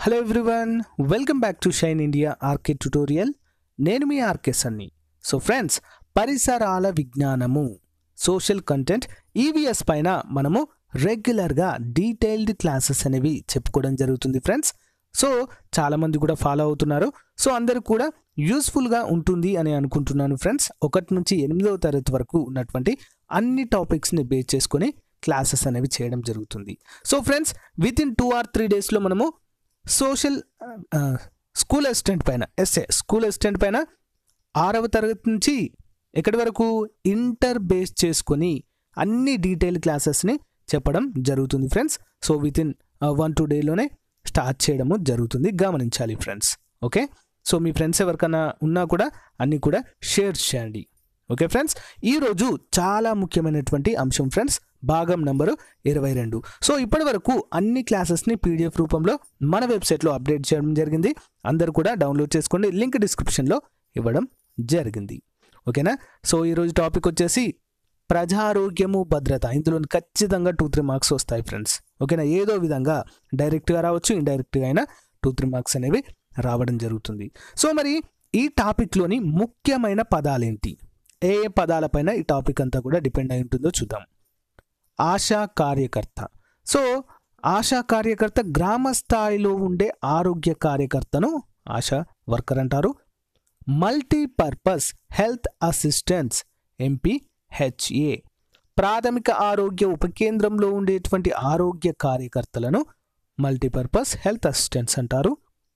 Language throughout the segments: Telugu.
hello everyone welcome back to Shine India RK tutorial నేను మీ ఆర్కే సన్ని సో ఫ్రెండ్స్ పరిసరాల విజ్ఞానము సోషల్ కంటెంట్ ఈవీఎస్ పైన మనము రెగ్యులర్గా డీటెయిల్డ్ క్లాసెస్ అనేవి చెప్పుకోవడం జరుగుతుంది ఫ్రెండ్స్ సో చాలామంది కూడా ఫాలో అవుతున్నారు సో అందరూ కూడా యూస్ఫుల్గా ఉంటుంది అని అనుకుంటున్నాను ఫ్రెండ్స్ ఒకటి నుంచి ఎనిమిదవ తరగతి వరకు ఉన్నటువంటి అన్ని టాపిక్స్ని బేస్ చేసుకొని క్లాసెస్ అనేవి చేయడం జరుగుతుంది so friends within two or three త్రీ డేస్లో మనము సోషల్ స్కూల్ అసిస్టెంట్ పైన ఎస్ఏ స్కూల్ అసిస్టెంట్ పైన ఆరవ తరగతి నుంచి ఎక్కడి వరకు ఇంటర్ బేస్ చేసుకొని అన్ని డీటెయిల్ క్లాసెస్ని చెప్పడం జరుగుతుంది friends so within one two టూ డేలోనే స్టార్ట్ చేయడము జరుగుతుంది గమనించాలి ఫ్రెండ్స్ ఓకే సో మీ ఫ్రెండ్స్ ఎవరికైనా ఉన్నా కూడా అన్నీ కూడా షేర్ చేయండి ఓకే ఫ్రెండ్స్ ఈరోజు చాలా ముఖ్యమైనటువంటి అంశం ఫ్రెండ్స్ భాగం నంబరు ఇరవై రెండు సో ఇప్పటి వరకు అన్ని క్లాసెస్ని పీడిఎఫ్ రూపంలో మన వెబ్సైట్లో అప్డేట్ చేయడం జరిగింది అందరు కూడా డౌన్లోడ్ చేసుకోండి లింక్ డిస్క్రిప్షన్లో ఇవ్వడం జరిగింది ఓకేనా సో ఈరోజు టాపిక్ వచ్చేసి ప్రజారోగ్యము భద్రత ఇందులో ఖచ్చితంగా టూ త్రీ మార్క్స్ వస్తాయి ఫ్రెండ్స్ ఓకేనా ఏదో విధంగా డైరెక్ట్గా రావచ్చు ఇండైరెక్ట్గా అయినా టూ త్రీ మార్క్స్ అనేవి రావడం జరుగుతుంది సో మరి ఈ టాపిక్లోని ముఖ్యమైన పదాలేంటి ఏ ఏ పదాలపైన ఈ టాపిక్ అంతా కూడా డిపెండ్ అయి ఉంటుందో చూద్దాం ఆశా కార్యకర్త సో ఆశా కార్యకర్త గ్రామ స్థాయిలో ఉండే ఆరోగ్య కార్యకర్తను ఆశా వర్కర్ అంటారు మల్టీపర్పస్ హెల్త్ అసిస్టెన్స్ ఎంపీహెచ్ఏ ప్రాథమిక ఆరోగ్య ఉప కేంద్రంలో ఉండేటువంటి ఆరోగ్య కార్యకర్తలను మల్టీపర్పస్ హెల్త్ అసిస్టెంట్స్ అంటారు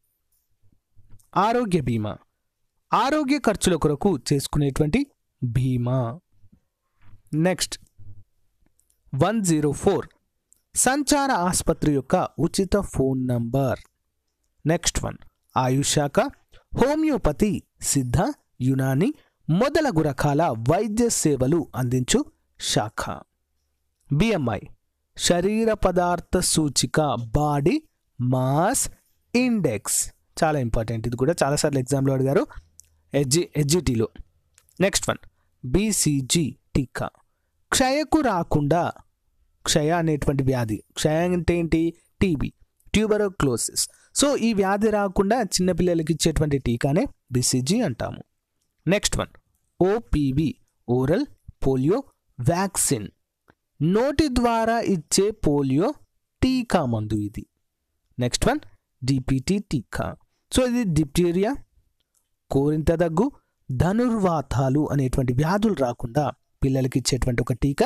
ఆరోగ్య బీమా ఆరోగ్య ఖర్చుల కొరకు చేసుకునేటువంటి బీమా నెక్స్ట్ వన్ జీరో ఫోర్ సంచార ఆసుపత్రి యొక్క ఉచిత phone number next one AYUSH శాఖ హోమియోపతి సిద్ధ యునాని మొదలగు రకాల వైద్య సేవలు అందించు శాఖ బిఎంఐ శరీర పదార్థ సూచిక బాడీ మాస్ ఇండెక్స్ చాలా ఇంపార్టెంట్ ఇది కూడా చాలాసార్లు ఎగ్జామ్లో అడిగారు హెచ్జి హెచ్జిటీలో నెక్స్ట్ వన్ బీసీజీ టీకా క్షయకు రాకుండా క్షయ అనేటువంటి వ్యాధి క్షయ అంటే ఏంటి టీబీ ట్యూబరోక్లోసిస్ సో ఈ వ్యాధి రాకుండా చిన్నపిల్లలకి ఇచ్చేటువంటి టీకానే బీసీజీ అంటాము next one OPV oral polio vaccine నోటి ద్వారా ఇచ్చే పోలియో టీకా మందు ఇది నెక్స్ట్ వన్ డిపిటి టీకా సో ఇది డిప్టీరియా కోరింత దగ్గు ధనుర్వాతాలు అనేటువంటి వ్యాధులు రాకుండా పిల్లలకి ఇచ్చేటువంటి ఒక టీకా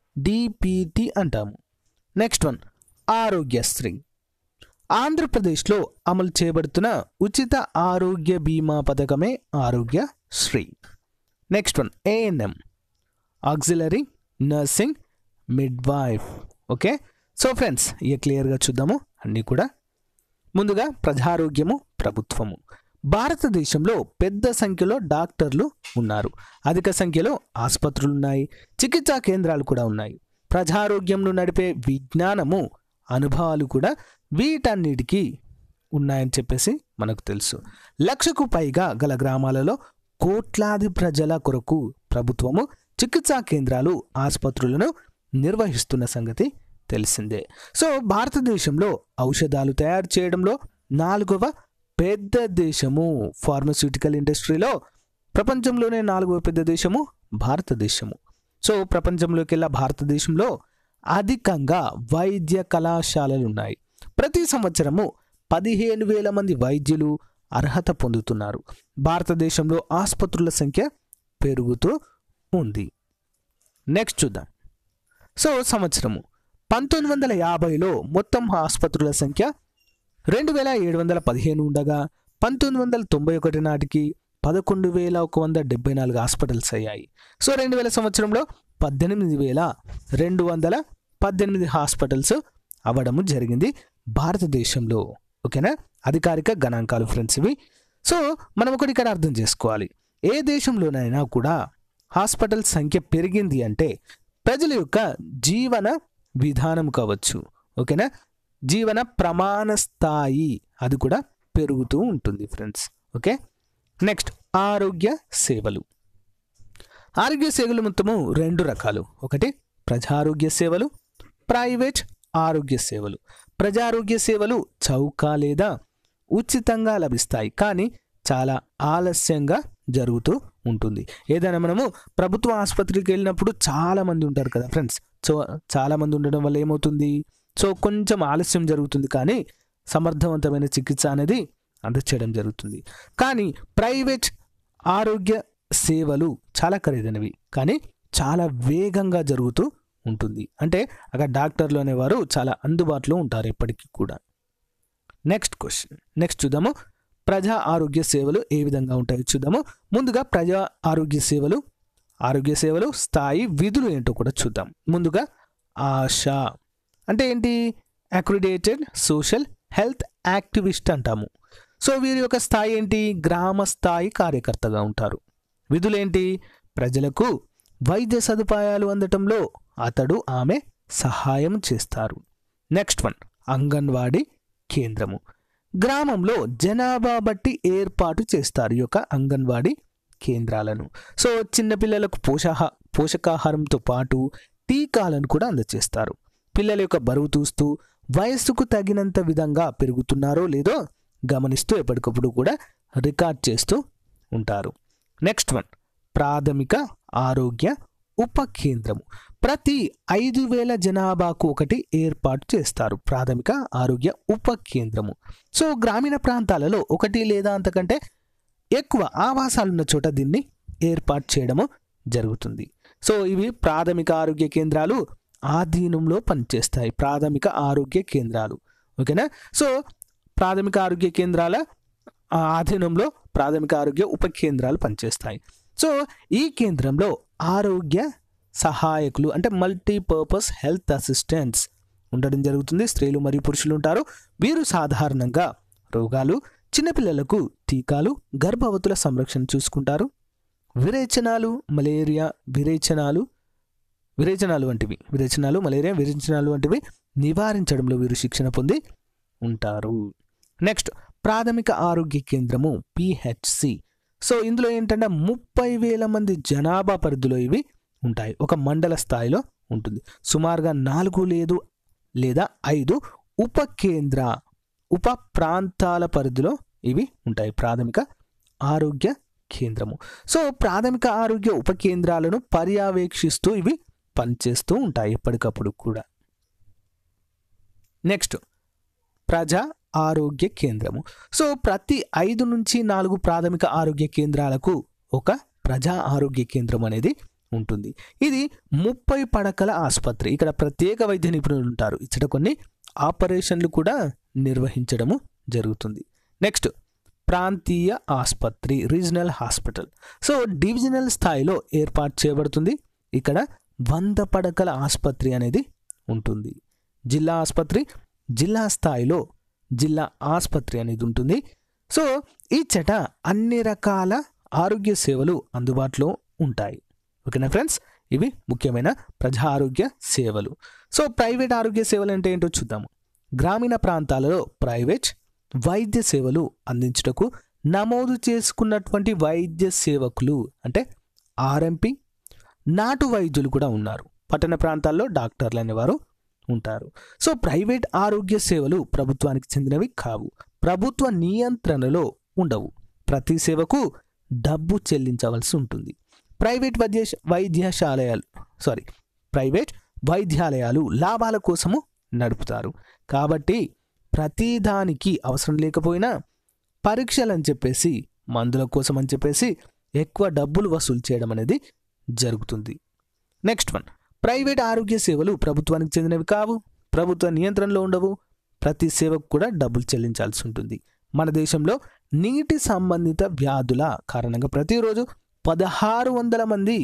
డిపిటి అంటాము నెక్స్ట్ వన్ ఆరోగ్యశ్రీ ఆంధ్రప్రదేశ్లో అమలు చేయబడుతున్న ఉచిత ఆరోగ్య బీమా పథకమే Aarogyasri next one ANM auxiliary nursing midwife okay so friends ఇక క్లియర్గా చూద్దాము అన్నీ కూడా ముందుగా ప్రజారోగ్యము ప్రభుత్వము భారతదేశంలో పెద్ద సంఖ్యలో డాక్టర్లు ఉన్నారు అధిక సంఖ్యలో ఆసుపత్రులు ఉన్నాయి చికిత్సా కేంద్రాలు కూడా ఉన్నాయి ప్రజారోగ్యంను నడిపే విజ్ఞానము అనుభవాలు కూడా వీటన్నిటికీ ఉన్నాయని చెప్పేసి మనకు తెలుసు లక్షకు పైగా గల గ్రామాలలో కోట్లాది ప్రజల కొరకు ప్రభుత్వము చికిత్సా కేంద్రాలు ఆసుపత్రులను నిర్వహిస్తున్న సంగతి తెలిసిందే సో భారతదేశంలో ఔషధాలు తయారు చేయడంలో నాలుగవ పెద్ద దేశము ఫార్మస్యూటికల్ ఇండస్ట్రీలో ప్రపంచంలోనే నాలుగవ పెద్ద దేశము భారతదేశము సో ప్రపంచంలోకెల్లా భారతదేశంలో అధికంగా వైద్య కళాశాలలు ఉన్నాయి ప్రతి సంవత్సరము పదిహేను వేల మంది వైద్యులు అర్హత పొందుతున్నారు భారతదేశంలో ఆసుపత్రుల సంఖ్య పెరుగుతూ ఉంది నెక్స్ట్ చూద్దాం సో సంవత్సరము పంతొమ్మిది వందల యాభైలో మొత్తం ఆసుపత్రుల సంఖ్య రెండు వేల ఏడు వందల పదిహేను ఉండగా పంతొమ్మిది వందల తొంభై ఒకటి నాటికి పదకొండు వేల ఒక వంద డెబ్బై నాలుగు హాస్పిటల్స్ అయ్యాయి సో రెండు వేల సంవత్సరంలో పద్దెనిమిది వేల రెండు వందల పద్దెనిమిది హాస్పిటల్స్ అవ్వడము జరిగింది భారతదేశంలో ఓకేనా అధికారిక గణాంకాలు ఫ్రెండ్స్ ఇవి సో మనం ఒకటి ఇక్కడ అర్థం చేసుకోవాలి ఏ దేశంలోనైనా కూడా హాస్పిటల్ సంఖ్య పెరిగింది అంటే ప్రజల యొక్క జీవన విధానం కావచ్చు ఓకేనా జీవన ప్రమాణ స్థాయి అది కూడా పెరుగుతూ ఉంటుంది ఫ్రెండ్స్ ఓకే నెక్స్ట్ ఆరోగ్య సేవలు ఆరోగ్య సేవలు మొత్తము రెండు రకాలు ఒకటి ప్రజారోగ్య సేవలు ప్రైవేట్ ఆరోగ్య సేవలు ప్రజారోగ్య సేవలు చౌక లేదా ఉచితంగా లభిస్తాయి కానీ చాలా ఆలస్యంగా జరుగుతూ ఉంటుంది ఏదైనా మనము ప్రభుత్వ ఆసుపత్రికి వెళ్ళినప్పుడు చాలా మంది ఉంటారు కదా ఫ్రెండ్స్ సో చాలా మంది ఉండడం వల్ల ఏమవుతుంది సో కొంచెం ఆలస్యం జరుగుతుంది కానీ సమర్థవంతమైన చికిత్స అనేది అందచేయడం జరుగుతుంది కానీ ప్రైవేట్ ఆరోగ్య సేవలు చాలా ఖరీదైనవి కానీ చాలా వేగంగా జరుగుతూ ఉంటుంది అంటే అక్కడ డాక్టర్లు అనేవారు చాలా అందుబాటులో ఉంటారు ఎప్పటికీ కూడా నెక్స్ట్ క్వశ్చన్ నెక్స్ట్ చూద్దాము ప్రజా ఆరోగ్య సేవలు ఏ విధంగా ఉంటాయో చూద్దాము ముందుగా ప్రజా ఆరోగ్య సేవలు ఆరోగ్య సేవలు స్థాయి విధులు ఏంటో కూడా చూద్దాం ముందుగా ఆశా అంటే ఏంటి అక్రిడేటెడ్ సోషల్ హెల్త్ యాక్టివిస్ట్ అంటాము సో వీరి యొక్క స్థాయి ఏంటి గ్రామ స్థాయి కార్యకర్తగా ఉంటారు విధులేంటి ప్రజలకు వైద్య సదుపాయాలు అందటంలో అతడు ఆమె సహాయం చేస్తారు నెక్స్ట్ వన్ అంగన్వాడీ కేంద్రము గ్రామంలో జనాభా బట్టి ఏర్పాటు చేస్తారు ఈ యొక్క అంగన్వాడీ కేంద్రాలను సో చిన్నపిల్లలకు పోషాహ పోషకాహారంతో పాటు టీకాలను కూడా అందజేస్తారు పిల్లల యొక్క బరువు చూస్తూ వయస్సుకు తగినంత విధంగా పెరుగుతున్నారో లేదో గమనిస్తూ ఎప్పటికప్పుడు కూడా రికార్డ్ చేస్తూ ఉంటారు నెక్స్ట్ వన్ ప్రాథమిక ఆరోగ్య ఉప కేంద్రము ప్రతి ఐదు వేల జనాభాకు ఒకటి ఏర్పాటు చేస్తారు ప్రాథమిక ఆరోగ్య ఉప కేంద్రము సో గ్రామీణ ప్రాంతాలలో ఒకటి లేదా అంతకంటే ఎక్కువ ఆవాసాలున్న చోట దీన్ని ఏర్పాటు చేయడము జరుగుతుంది సో ఇవి ప్రాథమిక ఆరోగ్య కేంద్రాలు ఆధీనంలో పనిచేస్తాయి ప్రాథమిక ఆరోగ్య కేంద్రాలు ఓకేనా సో ప్రాథమిక ఆరోగ్య కేంద్రాల ఆ, ఆధీనంలో ప్రాథమిక ఆరోగ్య ఉప కేంద్రాలు పనిచేస్తాయి సో ఈ కేంద్రంలో ఆరోగ్య సహాయకులు అంటే మల్టీపర్పస్ హెల్త్ అసిస్టెంట్స్ ఉండడం జరుగుతుంది స్త్రీలు మరియు పురుషులు ఉంటారు వీరు సాధారణంగా రోగాలు చిన్నపిల్లలకు టీకాలు గర్భవతుల సంరక్షణ చూసుకుంటారు విరేచనాలు మలేరియా విరేచనాలు విరేచనాలు వంటివి విరేచనాలు మలేరియా విరేచనాలు వంటివి నివారించడంలో వీరు శిక్షణ పొంది ఉంటారు నెక్స్ట్ ప్రాథమిక ఆరోగ్య కేంద్రము పిహెచ్సి సో ఇందులో ఏంటంటే ముప్పై వేల మంది జనాభా పరిధిలో ఇవి ఉంటాయి ఒక మండల స్థాయిలో ఉంటుంది సుమారుగా నాలుగు లేదు లేదా ఐదు ఉప కేంద్ర ఉప ప్రాంతాల పరిధిలో ఇవి ఉంటాయి ప్రాథమిక ఆరోగ్య కేంద్రము సో ప్రాథమిక ఆరోగ్య ఉప కేంద్రాలను పర్యవేక్షిస్తూ ఇవి పనిచేస్తూ ఉంటాయి ఎప్పటికప్పుడు కూడా నెక్స్ట్ ప్రజా ఆరోగ్య కేంద్రము సో ప్రతి ఐదు నుంచి నాలుగు ప్రాథమిక ఆరోగ్య కేంద్రాలకు ఒక ప్రజా ఆరోగ్య కేంద్రం అనేది ఉంటుంది ఇది ముప్పై పడకల ఆసుపత్రి ఇక్కడ ప్రత్యేక వైద్య నిపుణులు ఉంటారు ఇచ్చట కొన్ని ఆపరేషన్లు కూడా నిర్వహించడము జరుగుతుంది నెక్స్ట్ ప్రాంతీయ ఆసుపత్రి రీజనల్ హాస్పిటల్ సో డివిజనల్ స్థాయిలో ఏర్పాటు చేయబడుతుంది ఇక్కడ వంద పడకల ఆసుపత్రి అనేది ఉంటుంది జిల్లా ఆసుపత్రి జిల్లా స్థాయిలో జిల్లా ఆసుపత్రి అనేది ఉంటుంది సో ఈ చెట అన్ని రకాల ఆరోగ్య సేవలు అందుబాటులో ఉంటాయి ఓకేనా ఫ్రెండ్స్ ఇవి ముఖ్యమైన ప్రజా ఆరోగ్య సేవలు సో ప్రైవేట్ ఆరోగ్య సేవలు అంటే ఏంటో చూద్దాము గ్రామీణ ప్రాంతాలలో ప్రైవేట్ వైద్య సేవలు అందించుటకు నమోదు చేసుకున్నటువంటి వైద్య సేవకులు అంటే ఆర్ఎంపి నాటు వైద్యులు కూడా ఉన్నారు పట్టణ ప్రాంతాల్లో డాక్టర్లు అనేవారు ఉంటారు సో ప్రైవేట్ ఆరోగ్య సేవలు ప్రభుత్వానికి చెందినవి కావు ప్రభుత్వ నియంత్రణలో ఉండవు ప్రతి సేవకు డబ్బు చెల్లించవలసి ఉంటుంది ప్రైవేట్ వైద్య వైద్యశాలయాలు సారీ ప్రైవేట్ వైద్యాలయాలు లాభాల కోసము నడుపుతారు కాబట్టి ప్రతిదానికి అవసరం లేకపోయినా పరీక్షలు అని చెప్పేసి మందుల కోసం అని చెప్పేసి ఎక్కువ డబ్బులు వసూలు చేయడం అనేది జరుగుతుంది నెక్స్ట్ వన్ ప్రైవేట్ ఆరోగ్య సేవలు ప్రభుత్వానికి చెందినవి కావు ప్రభుత్వ నియంత్రణలో ఉండవు ప్రతి సేవకు కూడా డబ్బులు చెల్లించాల్సి ఉంటుంది మన దేశంలో నీటి సంబంధిత వ్యాధుల కారణంగా ప్రతిరోజు పదహారు వందల మంది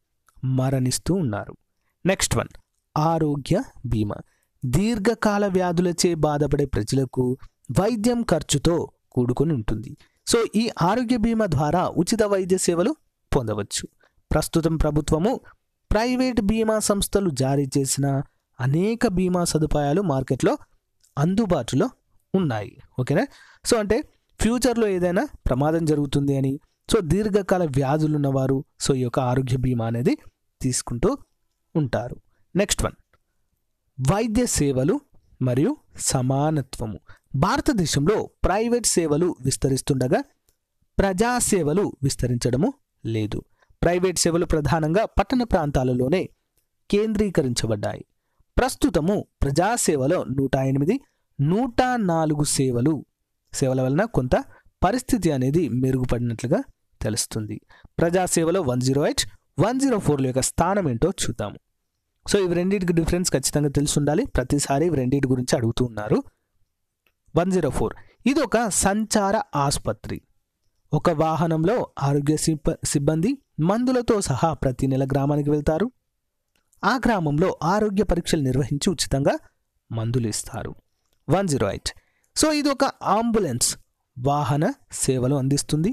మరణిస్తూ ఉన్నారు నెక్స్ట్ వన్ ఆరోగ్య బీమా దీర్ఘకాల వ్యాధులచే బాధపడే ప్రజలకు వైద్యం ఖర్చుతో కూడుకొని ఉంటుంది సో ఈ ఆరోగ్య బీమా ద్వారా ఉచిత వైద్య సేవలు పొందవచ్చు ప్రస్తుతం ప్రభుత్వము ప్రైవేట్ బీమా సంస్థలు జారీ చేసిన అనేక బీమా సదుపాయాలు మార్కెట్లో అందుబాటులో ఉన్నాయి ఓకేనా సో అంటే ఫ్యూచర్లో ఏదైనా ప్రమాదం జరుగుతుంది అని సో దీర్ఘకాల వ్యాధులు ఉన్నవారు సో ఈ యొక్క ఆరోగ్య బీమా అనేది తీసుకుంటూ ఉంటారు నెక్స్ట్ వన్ వైద్య సేవలు మరియు సమానత్వము భారతదేశంలో ప్రైవేట్ సేవలు విస్తరిస్తుండగా ప్రజా సేవలు విస్తరించడము లేదు ప్రైవేట్ సేవలు ప్రధానంగా పట్టణ ప్రాంతాలలోనే కేంద్రీకరించబడ్డాయి ప్రస్తుతము ప్రజాసేవలో నూట ఎనిమిది నూట నాలుగు సేవలు సేవల వలన కొంత పరిస్థితి అనేది మెరుగుపడినట్లుగా తెలుస్తుంది ప్రజాసేవలో one zero eight one zero ఫోర్ల యొక్క స్థానం ఏంటో చూద్దాము సో ఇవి రెండింటికి డిఫరెన్స్ ఖచ్చితంగా తెలిసి ఉండాలి ప్రతిసారి ఇవి రెండింటి గురించి అడుగుతూ ఉన్నారు వన్ జీరో ఫోర్ ఇది ఒక సంచార ఆసుపత్రి ఒక వాహనంలో ఆరోగ్య సిబ్బ సిబ్బంది మందులతో సహా ప్రతి నెల గ్రామానికి వెళ్తారు ఆ గ్రామంలో ఆరోగ్య పరీక్షలు నిర్వహించి ఉచితంగా మందులు ఇస్తారు వన్ జీరో ఎయిట్ సో ఇది ఒక అంబులెన్స్ వాహన సేవలు అందిస్తుంది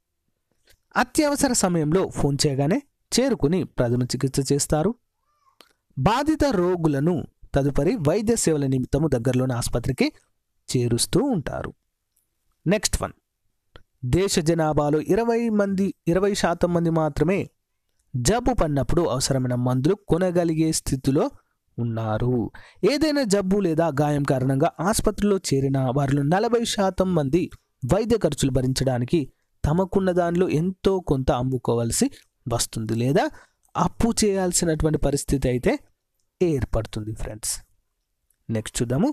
అత్యవసర సమయంలో ఫోన్ చేయగానే చేరుకుని ప్రథమ చికిత్స చేస్తారు బాధిత రోగులను తదుపరి వైద్య సేవల నిమిత్తము దగ్గరలోని ఆసుపత్రికి చేరుస్తూ ఉంటారు నెక్స్ట్ వన్ దేశ జనాభాలో ఇరవై మంది ఇరవై శాతం మంది మాత్రమే జబ్బు పడినప్పుడు అవసరమైన మందులు కొనగలిగే స్థితిలో ఉన్నారు ఏదైనా జబ్బు లేదా గాయం కారణంగా ఆసుపత్రిలో చేరిన వారిలో నలభై శాతం మంది వైద్య ఖర్చులు భరించడానికి తమకున్న దానిలో ఎంతో కొంత అమ్ముకోవాల్సి వస్తుంది లేదా అప్పు చేయాల్సినటువంటి పరిస్థితి అయితే ఏర్పడుతుంది ఫ్రెండ్స్ నెక్స్ట్ చూద్దాము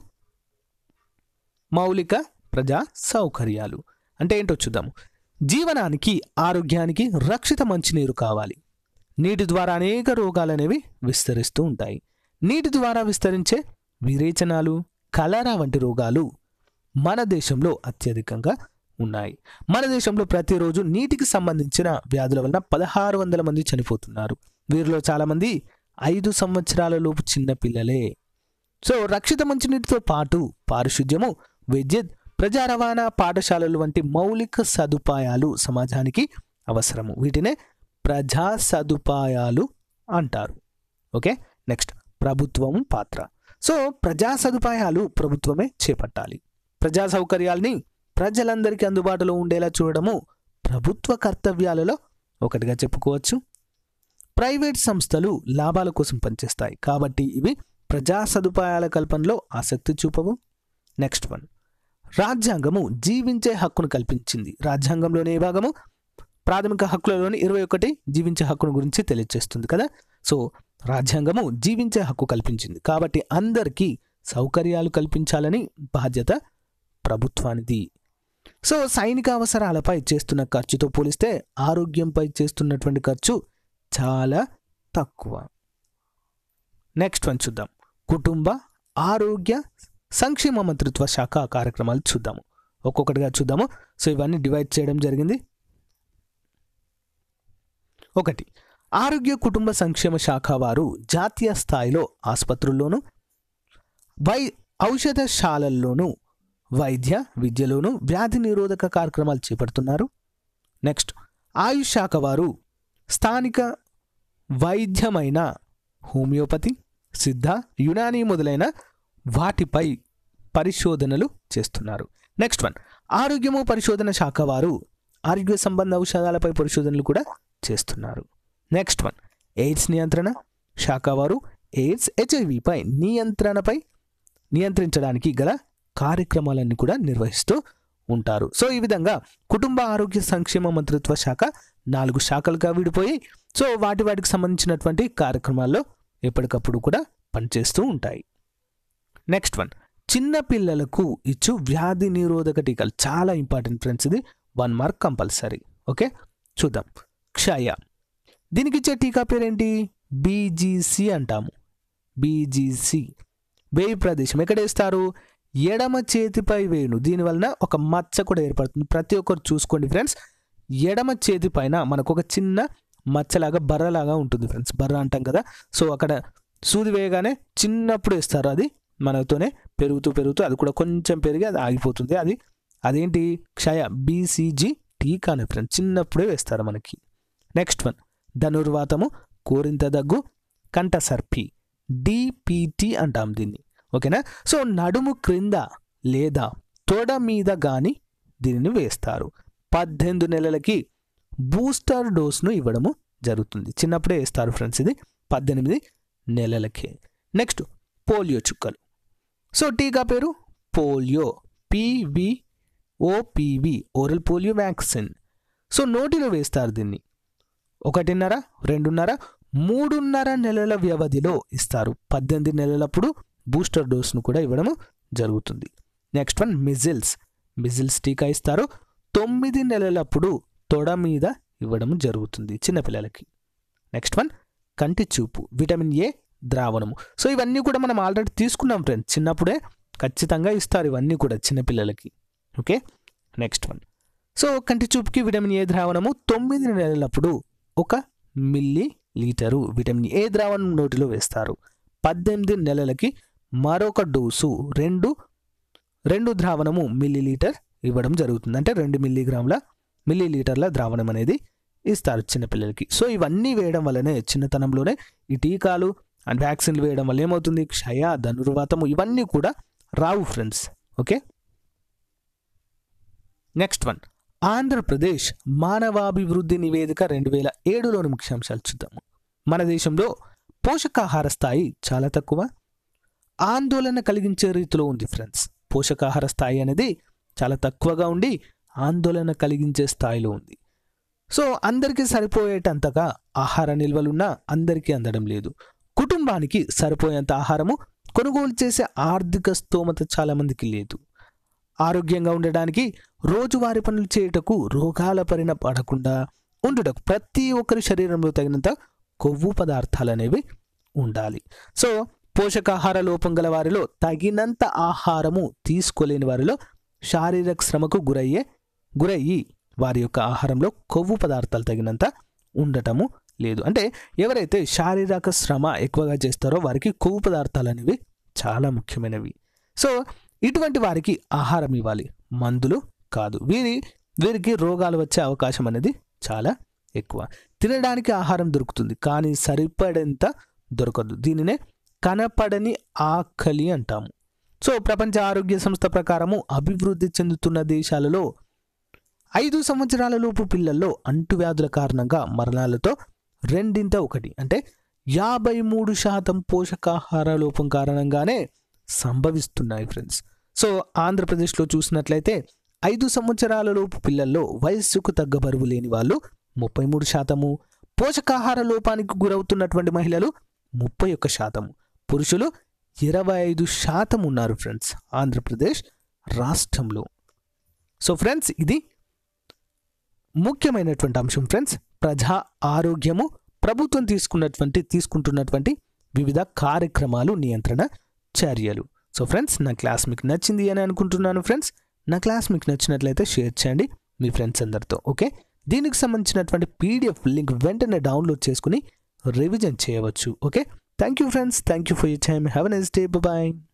మౌలిక ప్రజా సౌకర్యాలు అంటే ఏంటో చూద్దాము జీవనానికి ఆరోగ్యానికి రక్షిత మంచినీరు కావాలి నీటి ద్వారా అనేక రోగాలు అనేవి విస్తరిస్తూ ఉంటాయి నీటి ద్వారా విస్తరించే విరేచనాలు కలరా వంటి రోగాలు మన దేశంలో అత్యధికంగా ఉన్నాయి మన దేశంలో ప్రతిరోజు నీటికి సంబంధించిన వ్యాధుల వలన పదహారు వందల మంది చనిపోతున్నారు వీరిలో చాలామంది ఐదు సంవత్సరాల లోపు చిన్న పిల్లలే సో రక్షిత మంచినీటితో పాటు పారిశుద్ధ్యము విద్యుత్ ప్రజా రవాణా పాఠశాలలు వంటి మౌలిక సదుపాయాలు సమాజానికి అవసరము వీటినే ప్రజా సదుపాయాలు అంటారు ఓకే నెక్స్ట్ ప్రభుత్వం పాత్ర సో ప్రజా సదుపాయాలు ప్రభుత్వమే చేపట్టాలి ప్రజా సౌకర్యాల్ని ప్రజలందరికీ అందుబాటులో ఉండేలా చూడడము ప్రభుత్వ కర్తవ్యాలలో ఒకటిగా చెప్పుకోవచ్చు ప్రైవేట్ సంస్థలు లాభాల కోసం పనిచేస్తాయి కాబట్టి ఇవి ప్రజా సదుపాయాల కల్పనలో ఆసక్తి చూపవు నెక్స్ట్ వన్ రాజ్యాంగము జీవించే హక్కును కల్పించింది రాజ్యాంగంలోని ఏ భాగము ప్రాథమిక హక్కులలోని ఇరవై ఒకటి జీవించే హక్కును గురించి తెలియజేస్తుంది కదా సో రాజ్యాంగము జీవించే హక్కు కల్పించింది కాబట్టి అందరికీ సౌకర్యాలు కల్పించాలని బాధ్యత ప్రభుత్వానిది సో సైనిక అవసరాలపై చేస్తున్న ఖర్చుతో పోలిస్తే ఆరోగ్యంపై చేస్తున్నటువంటి ఖర్చు చాలా తక్కువ నెక్స్ట్ వన్ చూద్దాం కుటుంబ ఆరోగ్య సంక్షేమ మంత్రిత్వ శాఖ కార్యక్రమాలు చూద్దాము ఒక్కొక్కటిగా చూద్దాము సో ఇవన్నీ డివైడ్ చేయడం జరిగింది ఒకటి ఆరోగ్య కుటుంబ సంక్షేమ శాఖ వారు జాతీయ స్థాయిలో ఆసుపత్రుల్లోనూ వై ఔషధశాలల్లోనూ వైద్య విద్యలోనూ వ్యాధి నిరోధక కార్యక్రమాలు చేపడుతున్నారు నెక్స్ట్ ఆయుష్ శాఖ వారు స్థానిక వైద్యమైన హోమియోపతి సిద్ధ యునాని మొదలైన వాటిపై పరిశోధనలు చేస్తున్నారు నెక్స్ట్ వన్ ఆరోగ్యము పరిశోధన శాఖ వారు ఆరోగ్య సంబంధ ఔషధాలపై పరిశోధనలు కూడా చేస్తున్నారు నెక్స్ట్ వన్ ఎయిడ్స్ నియంత్రణ శాఖ వారు ఎయిడ్స్ హెచ్ఐవిపై నియంత్రణపై నియంత్రించడానికి గల కార్యక్రమాలన్నీ కూడా నిర్వహిస్తూ ఉంటారు సో ఈ విధంగా కుటుంబ ఆరోగ్య సంక్షేమ మంత్రిత్వ శాఖ నాలుగు శాఖలుగా విడిపోయి సో వాటి వాటికి సంబంధించినటువంటి కార్యక్రమాల్లో ఎప్పటికప్పుడు కూడా పనిచేస్తూ ఉంటాయి నెక్స్ట్ వన్ చిన్న పిల్లలకు ఇచ్చు వ్యాధి నిరోధక టీకాలు చాలా ఇంపార్టెంట్ ఫ్రెండ్స్ ఇది వన్ మార్క్ కంపల్సరీ ఓకే చూద్దాం క్షయ దీనికి ఇచ్చే టీకా పేరేంటి బీజీసీ అంటాము బీజీసీ వేయి ప్రదేశం ఎక్కడ వేస్తారు ఎడమ చేతిపై వేణు దీనివలన ఒక మచ్చ కూడా ఏర్పడుతుంది ప్రతి ఒక్కరు చూసుకోండి ఫ్రెండ్స్ ఎడమ చేతి పైన మనకు ఒక చిన్న మచ్చలాగా బర్రలాగా ఉంటుంది ఫ్రెండ్స్ బర్ర అంటాం కదా సో అక్కడ సూది వేయగానే చిన్నప్పుడు వేస్తారు అది మనతోనే పెరుగుతూ పెరుగుతూ అది కూడా కొంచెం పెరిగి అది ఆగిపోతుంది అది అదేంటి క్షయ బీసీజీ టీకా అనే ఫ్రెండ్స్ చిన్నప్పుడే వేస్తారు మనకి నెక్స్ట్ వన్ ధనుర్వాతము కోరింత దగ్గు కంఠసర్పి డిపిటి అంటాం దీన్ని ఓకేనా సో నడుము క్రింద లేదా తొడ మీద కానీ దీనిని వేస్తారు పద్దెనిమిది నెలలకి బూస్టర్ డోస్ను ఇవ్వడము జరుగుతుంది చిన్నప్పుడే వేస్తారు ఫ్రెండ్స్ ఇది పద్దెనిమిది నెలలకే నెక్స్ట్ పోలియో చుక్కలు సో టీకా పేరు polio PV OPV oral polio vaccine so నోటిలో వేస్తారు దీన్ని ఒకటిన్నర రెండున్నర మూడున్నర నెలల వ్యవధిలో ఇస్తారు పద్దెనిమిది నెలలప్పుడు బూస్టర్ డోస్ను కూడా ఇవ్వడం జరుగుతుంది నెక్స్ట్ వన్ మిజిల్స్ మిజిల్స్ టీకా ఇస్తారు తొమ్మిది నెలలప్పుడు తొడ మీద ఇవ్వడం జరుగుతుంది చిన్నపిల్లలకి నెక్స్ట్ వన్ కంటి చూపు విటమిన్ ఏ ద్రావణము సో ఇవన్నీ కూడా మనం ఆల్రెడీ తీసుకున్నాం ఫ్రెండ్స్ చిన్నప్పుడే ఖచ్చితంగా ఇస్తారు ఇవన్నీ కూడా చిన్నపిల్లలకి ఓకే నెక్స్ట్ వన్ సో కంటి చూపుకి విటమిన్ ఏ ద్రావణము తొమ్మిది నెలలప్పుడు ఒక మిల్లీ లీటరు విటమిన్ ఏ ద్రావణం నోటిలో వేస్తారు పద్దెనిమిది నెలలకి మరొక డోసు రెండు రెండు ద్రావణము మిల్లీ లీటర్ ఇవ్వడం జరుగుతుంది అంటే రెండు మిల్లీగ్రాముల మిల్లీ లీటర్ల ద్రావణం అనేది ఇస్తారు చిన్నపిల్లలకి సో ఇవన్నీ వేయడం వల్లనే చిన్నతనంలోనే ఈ టీకాలు అండ్ వ్యాక్సిన్లు వేయడం వల్ల ఏమవుతుంది క్షయ ధనుర్వాతము ఇవన్నీ కూడా రావు friends okay next one Andhra Pradesh మానవాభివృద్ధి నివేదిక రెండు వేల ఏడులోని ముఖ్యాంశాలు చూద్దాము మన దేశంలో పోషకాహార స్థాయి చాలా తక్కువ ఆందోళన కలిగించే రీతిలో ఉంది ఫ్రెండ్స్ పోషకాహార స్థాయి అనేది చాలా తక్కువగా ఉండి ఆందోళన కలిగించే స్థాయిలో ఉంది సో అందరికీ సరిపోయేటంతగా ఆహార నిల్వలున్నా అందరికీ అందడం లేదు కుటుంబానికి సరిపోయేంత ఆహారము కొనుగోలు చేసే ఆర్థిక స్తోమత చాలామందికి లేదు ఆరోగ్యంగా ఉండడానికి రోజువారీ పనులు చేయుటకు రోగాల పరిణ పడకుండా ఉండుటకు ప్రతి ఒక్కరి శరీరంలో తగినంత కొవ్వు పదార్థాలు అనేవి ఉండాలి సో పోషకాహార లోపం గల వారిలో తగినంత ఆహారము తీసుకోలేని వారిలో శారీరక శ్రమకు గురయ్యే గురయ్యి వారి యొక్క ఆహారంలో కొవ్వు పదార్థాలు తగినంత ఉండటము లేదు అంటే ఎవరైతే శారీరక శ్రమ ఎక్కువగా చేస్తారో వారికి కొవ్వు పదార్థాలు అనేవి చాలా ముఖ్యమైనవి సో ఇటువంటి వారికి ఆహారం ఇవ్వాలి మందులు కాదు వీరి వీరికి రోగాలు వచ్చే అవకాశం అనేది చాలా ఎక్కువ తినడానికి ఆహారం దొరుకుతుంది కానీ సరిపడేంత దొరకదు దీనినే కనపడని ఆకలి అంటాము సో ప్రపంచ ఆరోగ్య సంస్థ ప్రకారము అభివృద్ధి చెందుతున్న దేశాలలో ఐదు సంవత్సరాల లోపు పిల్లల్లో అంటువ్యాధుల కారణంగా మరణాలతో రెండింట ఒకటి అంటే యాభై మూడు శాతం పోషకాహార లోపం కారణంగానే సంభవిస్తున్నాయి ఫ్రెండ్స్ సో ఆంధ్రప్రదేశ్లో చూసినట్లయితే ఐదు సంవత్సరాల లోపు పిల్లల్లో వయస్సుకు తగ్గ బరువు లేని వాళ్ళు ముప్పై మూడు శాతము పోషకాహార లోపానికి గురవుతున్నటువంటి మహిళలు ముప్పై ఒక్క శాతము పురుషులు ఇరవై ఐదు శాతం ఉన్నారు ఫ్రెండ్స్ ఆంధ్రప్రదేశ్ రాష్ట్రంలో సో ఫ్రెండ్స్ ఇది ముఖ్యమైనటువంటి అంశం ఫ్రెండ్స్ ప్రజా ఆరోగ్యము ప్రభుత్వం తీసుకున్నటువంటి తీసుకుంటున్నటువంటి వివిధ కార్యక్రమాలు నియంత్రణ చర్యలు సో ఫ్రెండ్స్ నా క్లాస్ మీకు నచ్చింది అని అనుకుంటున్నాను ఫ్రెండ్స్ నా క్లాస్ మీకు నచ్చినట్లయితే షేర్ చేయండి మీ ఫ్రెండ్స్ అందరితో ఓకే దీనికి సంబంధించినటువంటి పీడిఎఫ్ లింక్ వెంటనే డౌన్లోడ్ చేసుకుని రివిజన్ చేయవచ్చు okay thank you friends thank you for you time have a nice day bye